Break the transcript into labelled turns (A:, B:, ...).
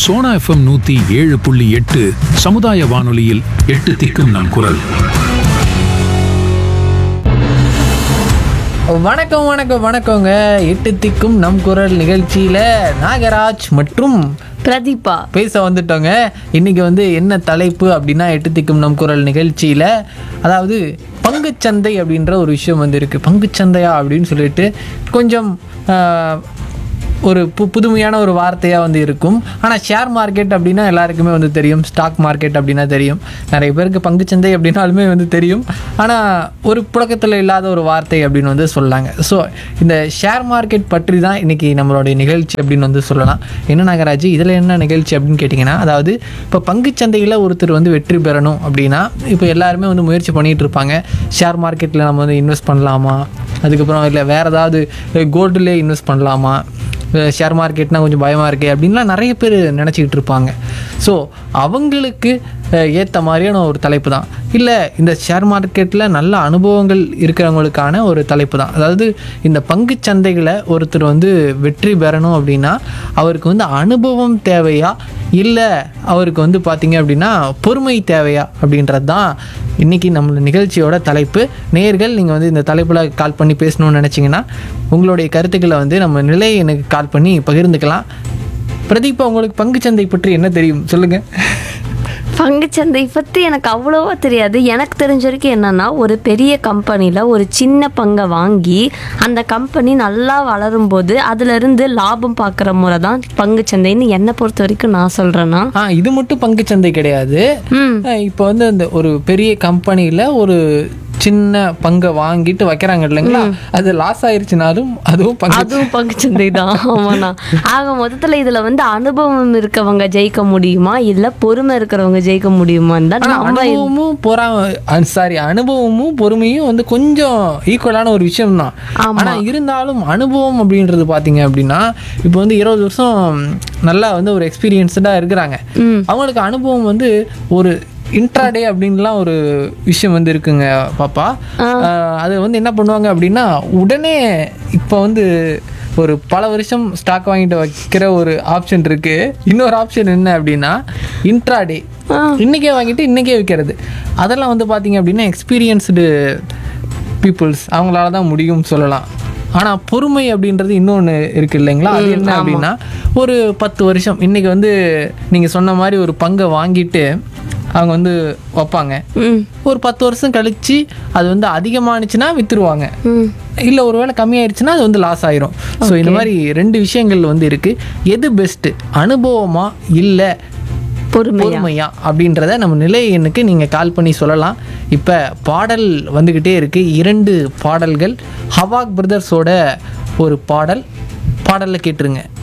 A: Sona FM நூத்தி ஏழு புள்ளி எட்டு சமுதாய வானொலியில் எட்டு திக்கும் நம் குரல்
B: வணக்கம் வணக்கம் வணக்கங்க எட்டு திக்கும் நம் குரல் நிகழ்ச்சியில் நாகராஜ் மற்றும்
C: பிரதீபா
B: பேச வந்துட்டோங்க இன்னைக்கு வந்து என்ன தலைப்பு அப்படின்னா எட்டு திக்கும் நம் குரல் நிகழ்ச்சியில் அதாவது பங்குச்சந்தை அப்படின்ற ஒரு விஷயம் வந்து இருக்குது பங்குச்சந்தையா அப்படின்னு சொல்லிட்டு கொஞ்சம் ஆஹ், ஒரு பு புதுமையான ஒரு வார்த்தையாக வந்து இருக்கும் ஆனால் ஷேர் மார்க்கெட் அப்படின்னா எல்லாருக்குமே வந்து தெரியும் ஸ்டாக் மார்க்கெட் அப்படின்னா தெரியும் நிறைய பேருக்கு பங்குச்சந்தை அப்படின்னாலுமே வந்து தெரியும் ஆனால் ஒரு புழக்கத்தில் இல்லாத ஒரு வார்த்தை அப்படின்னு வந்து சொல்லாங்க ஸோ இந்த ஷேர் மார்க்கெட் பற்றி தான் இன்றைக்கி நம்மளுடைய நிகழ்ச்சி அப்படின்னு வந்து சொல்லலாம் என்ன நாகராஜ் இதில் என்ன நிகழ்ச்சி அப்படின்னு கேட்டிங்கன்னா அதாவது இப்போ பங்குச்சந்தையில் ஒருத்தர் வந்து வெற்றி பெறணும் அப்படின்னா இப்போ எல்லாருமே வந்து முயற்சி பண்ணிகிட்டு இருப்பாங்க ஷேர் மார்க்கெட்டில் நம்ம வந்து இன்வெஸ்ட் பண்ணலாமா அதுக்கப்புறம் இல்லை வேறு ஏதாவது கோல்டுலேயே இன்வெஸ்ட் பண்ணலாமா ஷேர் மார்க்கெட்னா கொஞ்சம் பயமாக இருக்கே அப்படின்லாம் நிறைய பேர் நினச்சிக்கிட்டு இருப்பாங்க ஸோ அவங்களுக்கு ஏற்ற மாதிரியான ஒரு தலைப்பு தான் இல்லை இந்த ஷேர் மார்க்கெட்டில் நல்ல அனுபவங்கள் இருக்கிறவங்களுக்கான ஒரு தலைப்பு தான் அதாவது இந்த பங்குச் சந்தைகளை ஒருத்தர் வந்து வெற்றி பெறணும் அப்படின்னா அவருக்கு வந்து அனுபவம் தேவையா இல்லை அவருக்கு வந்து பார்த்தீங்க அப்படின்னா பொறுமை தேவையா அப்படின்றது தான் இன்றைக்கி நம்ம நிகழ்ச்சியோட தலைப்பு நேர்கள் நீங்கள் வந்து இந்த தலைப்பில் கால் பண்ணி பேசணும்னு நினச்சிங்கன்னா உங்களுடைய கருத்துக்களை வந்து நம்ம நிலை எனக்கு கால் பண்ணி பகிர்ந்துக்கலாம் பிரதீபா உங்களுக்கு பங்குச்சந்தை பற்றி என்ன தெரியும் சொல்லுங்கள்
C: பங்குச்சந்தை பற்றி எனக்கு அவ்வளோவா தெரியாது எனக்கு தெரிஞ்ச வரைக்கும் என்னன்னா ஒரு பெரிய கம்பெனியில் ஒரு சின்ன பங்கை வாங்கி அந்த கம்பெனி நல்லா வளரும் போது அதுலேருந்து லாபம் பார்க்குற முறை தான் பங்குச்சந்தைன்னு என்னை பொறுத்த வரைக்கும் நான் சொல்கிறேன்னா
B: ஆ இது மட்டும் பங்குச்சந்தை கிடையாது
C: ம்
B: அஹ் இப்போ வந்து அந்த ஒரு பெரிய கம்பெனியில் ஒரு சின்ன பங்கை வாங்கிட்டு வைக்கிறாங்க இல்லைங்களா அது லாஸ் ஆயிருச்சுனாலும் அதுவும் பங்கு
C: அதுவும் பங்குச்சந்தை தான் ஆமாண்ணா ஆக மொத்தத்தில் இதில் வந்து அனுபவம் இருக்கவங்க ஜெயிக்க முடியுமா இல்லை பொறுமை இருக்கிறவங்க ஜெயிக்க முடியுமான்னு தான்
B: ஆனா
C: நம்ம
B: அனுபவமும் பொறாம சாரி அனுபவமும் பொறுமையும் வந்து கொஞ்சம் ஈக்குவலான ஒரு விஷயம் தான்
C: ஆமா.
B: ஆனா இருந்தாலும் அனுபவம் அப்படின்றது பாத்தீங்க அப்படின்னா இப்போ வந்து இருபது வருஷம் நல்லா வந்து ஒரு எக்ஸ்பீரியன்ஸ்டாக இருக்கிறாங்க
C: ம்.
B: அவங்களுக்கு அனுபவம் வந்து ஒரு இன்ட்ராடே அப்படின்லாம் ஒரு விஷயம் வந்து இருக்குங்க பாப்பா ஆஹ் அது வந்து என்ன பண்ணுவாங்க அப்படின்னா உடனே இப்போ வந்து ஒரு பல வருஷம் ஸ்டாக் வாங்கிட்டு வைக்கிற ஒரு ஆப்ஷன் இருக்கு இன்னொரு ஆப்ஷன் என்ன அப்படின்னா இன்ட்ராடே
C: ஆ.
B: இன்னைக்கே வாங்கிட்டு இன்னைக்கே விற்கிறது அதெல்லாம் வந்து பார்த்தீங்க அப்படின்னா எக்ஸ்பீரியன்ஸ்டு பீப்புள்ஸ் அவங்களால தான் முடியும் சொல்லலாம் ஆனால் பொறுமை அப்படின்றது இன்னொன்று இருக்குது இல்லைங்களா அது என்ன அப்படின்னா ஒரு பத்து வருஷம் இன்னைக்கு வந்து நீங்கள் சொன்ன மாதிரி ஒரு பங்கை வாங்கிட்டு அவங்க வந்து வைப்பாங்க
C: ம்
B: ஒரு பத்து வருஷம் கழிச்சு அது வந்து அதிகமானுச்சுன்னா விற்றுருவாங்க
C: ம்
B: இல்லை ஒருவேளை கம்மியாயிருச்சுன்னா அது வந்து லாஸ் ஆயிரும் ஸோ இந்த மாதிரி ரெண்டு விஷயங்கள் வந்து இருக்குது எது பெஸ்ட்டு அனுபவமா இல்லை
C: பொறுமையா
B: பொறுமையா அப்படின்றத நம்ம நிலை எண்ணுக்கு நீங்கள் கால் பண்ணி சொல்லலாம் இப்போ பாடல் வந்துக்கிட்டே இருக்குது இரண்டு பாடல்கள் ஹவாக் பிரதர்ஸோட ஒரு பாடல் பாடலில் கேட்டுருங்க